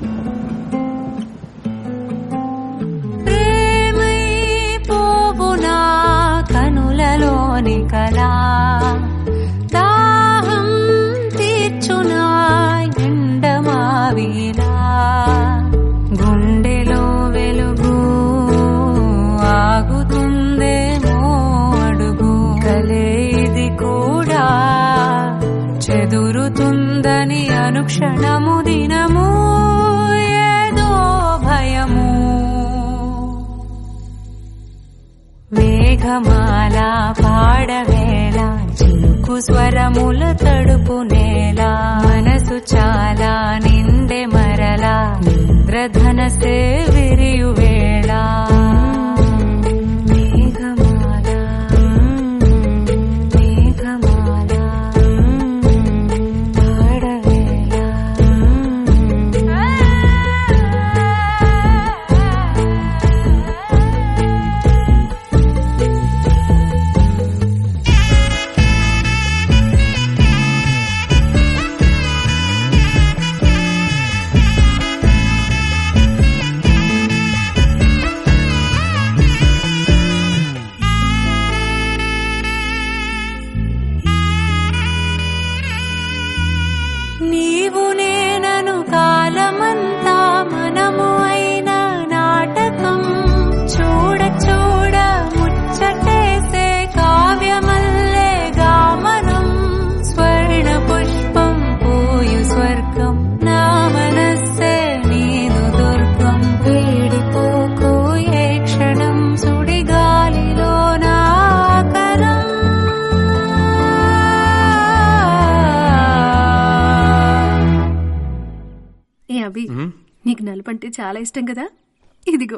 ప్రేమై పోవునా కనులలోని కళా దాహం తీర్చునా ఎండమావిలా గుండెలో వెలుగు ఆగుతుందేమో అడుగు కలేది కూడా చెదురుతుందని అనుక్షణము దినము ఏదో భయము మేఘమాల పాడవేళ చింకు స్వరముల తడుపు నేల మనసు చాలా నిండె మరలా నిద్రధనసే విరియు వేళ మేఘమాల మేఘమాల పాడవేళ నీవు నేనను కాలమంతా మనము అయిన నాటకం చూడ చూడ ముచ్చటేసే కావ్యమల్లే గామనం స్వర్ణ పుష్పం పూయు స్వర్గం నా మనస్సే నీదు దుర్గం వేడిపోకు ఏ క్షణం సుడిగాలిలో నాకరం ఏ అభి నీకు నలుపంటే చాలా ఇష్టం కదా ఇదిగో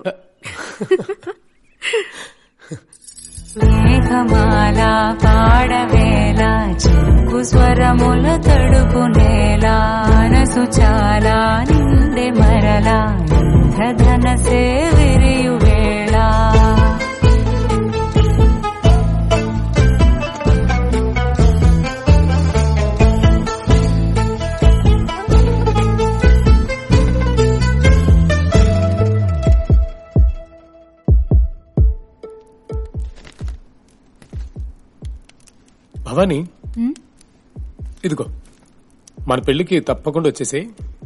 మేఘమాల పాడవేళ చిక్కు స్వరముల తడుపు నేల మనసు చాలా నిండె మరలా ఇంద్రధనసే విరియు వేళ భవానీ ఇదిగో మన పెళ్లికి తప్పకుండా వచ్చేసి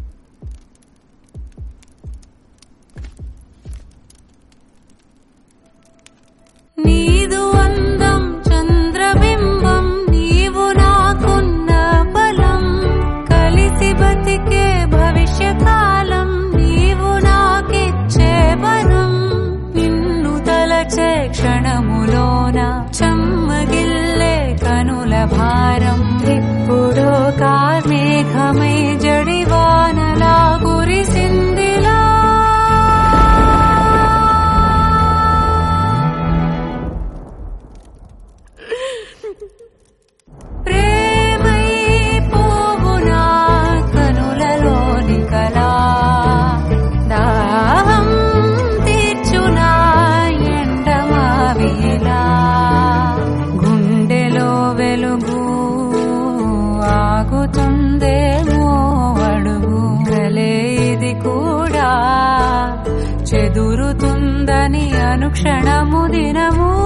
నీదు అందం చంద్రబింబం నీవు నాకున్న బలం కలిసి బతికే భవిష్యకాలం నీవు నాకిచ్చే వరం నిన్ను తలచే క్షణములోన చెమ్మగిల్లే కనుల భారం ఎప్పుడో కార్మేఘమై జడివానలా కురిసిందిలా ప్రేమై పోవునా కనులలోని కళా దాహం తీర్చునా ఎండమావిలా గుండెలో వెలుగు ఆగుతుందేమో అడుగు కలేది కూడా చెదురుతుందని అనుక్షణము దినము